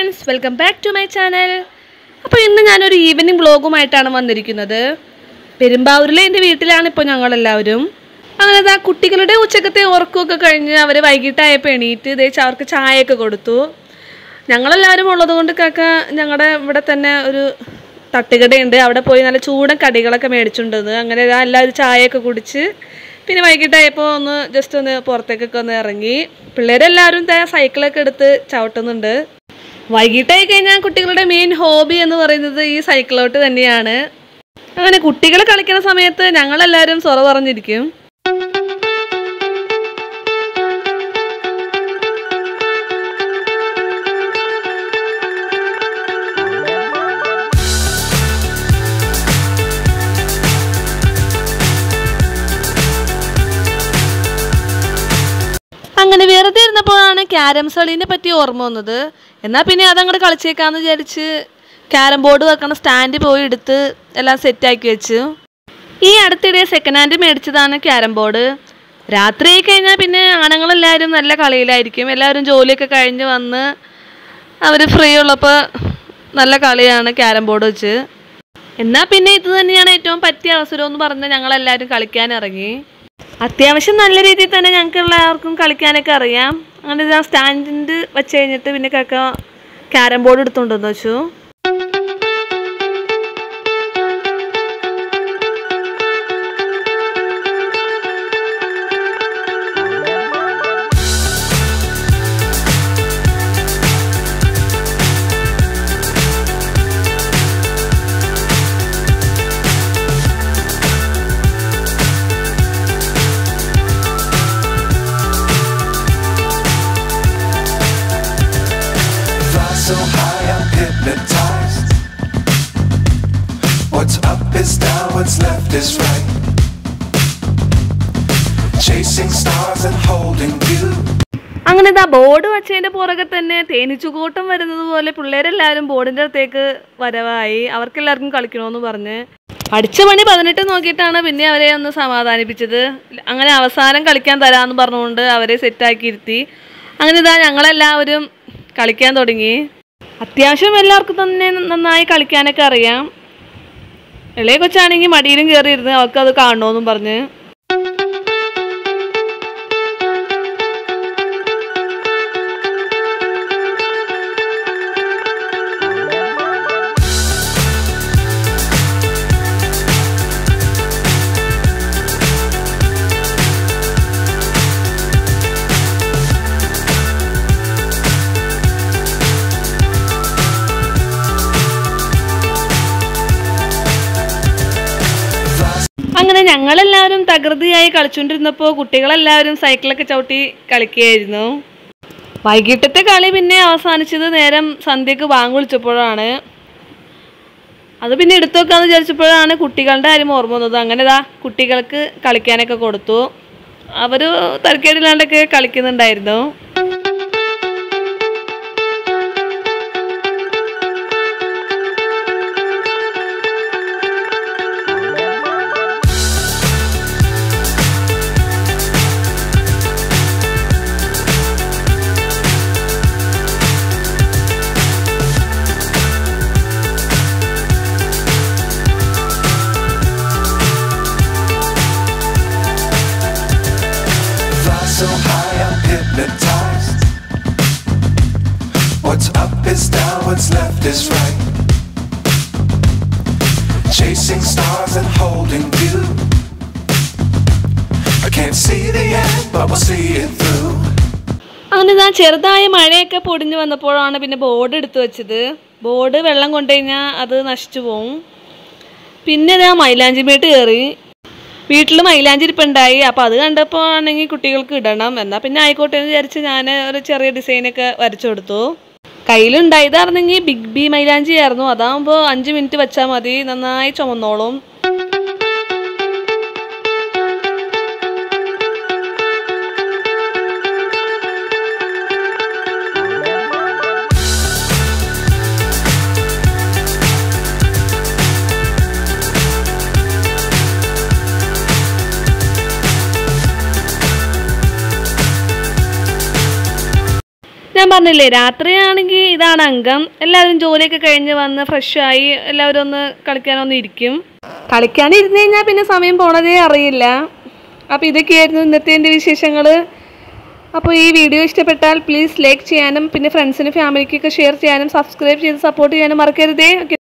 Friends welcome back to my channel അപ്പോൾ ഇന്ന് ഞാനൊരു ഈവനിങ് വ്ളോഗുമായിട്ടാണ് വന്നിരിക്കുന്നത് പെരുമ്പാവൂരിലെ എൻ്റെ വീട്ടിലാണ് ഇപ്പോൾ ഞങ്ങളെല്ലാവരും അങ്ങനെ ആ കുട്ടികളുടെ ഉച്ചക്കത്തെ ഉറക്കമൊക്കെ കഴിഞ്ഞ് അവർ വൈകിട്ടായപ്പോൾ എണീറ്റ് ഇതേ അവർക്ക് ചായയൊക്കെ കൊടുത്തു ഞങ്ങളെല്ലാവരും ഉള്ളത് കൊണ്ട് കാക്ക ഞങ്ങളുടെ ഇവിടെ തന്നെ ഒരു തട്ടുകടയുണ്ട് അവിടെ പോയി നല്ല ചൂടൻ കടികളൊക്കെ മേടിച്ചുകൊണ്ടുവന്ന് അങ്ങനെ ഇതാ എല്ലാവരും ചായയൊക്കെ കുടിച്ച് പിന്നെ വൈകിട്ടായപ്പോൾ ഒന്ന് ജസ്റ്റ് ഒന്ന് പുറത്തേക്കൊക്കെ ഒന്ന് ഇറങ്ങി പിള്ളേരെല്ലാവരും ദേ സൈക്കിളൊക്കെ എടുത്ത് ചവിട്ടുന്നുണ്ട് വൈകിട്ടായി കഴിഞ്ഞാൽ കുട്ടികളുടെ മെയിൻ ഹോബി എന്ന് പറയുന്നത് ഈ സൈക്കിളോട്ട് തന്നെയാണ് അങ്ങനെ കുട്ടികൾ കളിക്കുന്ന സമയത്ത് ഞങ്ങളെല്ലാവരും സൊറ പറഞ്ഞിരിക്കും അങ്ങനെ വെറുതെ ഇരുന്നപ്പോഴാണ് ക്യാരംസ് കളീനെ പറ്റി ഓർമ്മ വന്നത് എന്നാൽ പിന്നെ അതങ്ങോട്ട് കളിച്ചേക്കാന്ന് വിചാരിച്ച് ക്യാരം ബോർഡ് വെക്കണ സ്റ്റാൻഡ് പോയി എടുത്ത് എല്ലാം സെറ്റാക്കി വെച്ചു ഈ അടുത്തിടെ സെക്കൻഡ് ഹാൻഡ് മേടിച്ചതാണ് ക്യാരം ബോർഡ് രാത്രി ആയി കഴിഞ്ഞാൽ പിന്നെ ആണുങ്ങളെല്ലാവരും നല്ല കളിയിലായിരിക്കും എല്ലാവരും ജോലിയൊക്കെ കഴിഞ്ഞ് വന്ന് അവർ ഫ്രീ ഉള്ളപ്പോൾ നല്ല കളിയാണ് ക്യാരം ബോർഡ് വെച്ച് എന്നാൽ പിന്നെ ഇത് തന്നെയാണ് ഏറ്റവും പറ്റിയ അവസരം എന്ന് പറഞ്ഞ് ഞങ്ങളെല്ലാവരും കളിക്കാൻ ഇറങ്ങി അത്യാവശ്യം നല്ല രീതിയിൽ തന്നെ ഞങ്ങൾക്ക് എല്ലാവർക്കും കളിക്കാനൊക്കെ അറിയാം അങ്ങനെ ഞാൻ സ്റ്റാൻഡിൻ്റെ വെച്ച് കഴിഞ്ഞിട്ട് പിന്നെ കാക്ക ക്യാരം ബോർഡ് എടുത്തുകൊണ്ടെന്ന് വെച്ചു Fly so high, I'm hypnotized. What's up is down, what's left is right. Chasing stars and holding you. അങ്ങനെ ഇതാ ബോർഡ് വെച്ചതിൻ്റെ പുറകെ തന്നെ തേനീച്ചുകൂട്ടം വരുന്നത് പോലെ പിള്ളേരെല്ലാവരും ബോർഡിൻ്റെ അടുത്തേക്ക് വരവായി അവർക്കെല്ലാവർക്കും കളിക്കണമെന്ന് പറഞ്ഞ് പഠിച്ച പണി പതിനെട്ട് നോക്കിയിട്ടാണ് പിന്നെ അവരെ ഒന്ന് സമാധാനിപ്പിച്ചത് അങ്ങനെ അവസാനം കളിക്കാൻ തരാമെന്ന് പറഞ്ഞുകൊണ്ട് അവരെ സെറ്റാക്കി ഇരുത്തി അങ്ങനെ ഇതാ ഞങ്ങളെല്ലാവരും കളിക്കാൻ തുടങ്ങി അത്യാവശ്യം എല്ലാവർക്കും തന്നെ നന്നായി കളിക്കാനൊക്കെ അറിയാം ഇളയ കൊച്ചാണെങ്കിൽ മടിയിലും കയറിയിരുന്ന് അവർക്കത് കാണണമെന്നും പറഞ്ഞ് അങ്ങനെ ഞങ്ങളെല്ലാവരും തകൃതിയായി കളിച്ചുകൊണ്ടിരുന്നപ്പോൾ കുട്ടികളെല്ലാവരും സൈക്കിളൊക്കെ ചവിട്ടി കളിക്കുകയായിരുന്നു വൈകിട്ടത്തെ കളി പിന്നെ അവസാനിച്ചത് നേരം സന്ധ്യക്ക് ബാങ്ക് വിളിച്ചപ്പോഴാണ് അത് പിന്നെ എടുത്തു വെക്കാന്ന് വിചാരിച്ചപ്പോഴാണ് കുട്ടികളുടെ കാര്യം ഓർമ്മ വന്നത് അങ്ങനെ ഇതാ കുട്ടികൾക്ക് കളിക്കാനൊക്കെ കൊടുത്തു അവർ തരക്കേടില്ലാണ്ടൊക്കെ കളിക്കുന്നുണ്ടായിരുന്നു Fly so high, I'm hypnotized. What's up is down, what's left is right. Chasing stars and holding you. I can't see the end, but we'll see it through. അങ്ങനെ ഞാൻ ചെറുതായ മഴയൊക്കെ പൊടിഞ്ഞു വന്നപ്പോഴാണ് പിന്നെ ബോർഡ് എടുത്തു വെച്ചത് ബോർഡ് വെള്ളം കൊണ്ടു കഴിഞ്ഞാൽ അത് നശിച്ചു പോവും പിന്നെ ഞാൻ മൈലാഞ്ചിമേട്ട് കയറി വീട്ടിൽ മൈലാഞ്ചി ഇരിപ്പുണ്ടായി അപ്പോൾ അത് കണ്ടപ്പോൾ ആണെങ്കിൽ കുട്ടികൾക്ക് ഇടണം എന്നാൽ പിന്നെ ആയിക്കോട്ടെ എന്ന് വിചാരിച്ച് ഞാൻ ഒരു ചെറിയ ഡിസൈനൊക്കെ വരച്ചു കൊടുത്തു കയ്യിലുണ്ടായതായിരുന്നെങ്കിൽ ബിഗ് ബി മൈലാഞ്ചി ആയിരുന്നു അതാകുമ്പോൾ അഞ്ച് മിനിറ്റ് വെച്ചാൽ മതി നന്നായി ചുമന്നോളും ഞാൻ പറഞ്ഞില്ലേ രാത്രിയാണെങ്കിൽ ഇതാണ് അംഗം എല്ലാവരും ജോലിയൊക്കെ കഴിഞ്ഞ് വന്ന് ഫ്രഷായി എല്ലാവരും ഒന്ന് കളിക്കാനൊന്ന് ഇരിക്കും കളിക്കാൻ ഇരുന്ന് കഴിഞ്ഞാൽ പിന്നെ സമയം പോണതേ അറിയില്ല അപ്പോൾ ഇതൊക്കെയായിരുന്നു ഇന്നത്തെ എൻ്റെ വിശേഷങ്ങൾ അപ്പോൾ ഈ വീഡിയോ ഇഷ്ടപ്പെട്ടാൽ പ്ലീസ് ലൈക്ക് ചെയ്യാനും പിന്നെ ഫ്രണ്ട്സിനും ഫാമിലിക്കൊക്കെ ഷെയർ ചെയ്യാനും സബ്സ്ക്രൈബ് ചെയ്ത് സപ്പോർട്ട് ചെയ്യാനും മറക്കരുതേ ഓക്കെ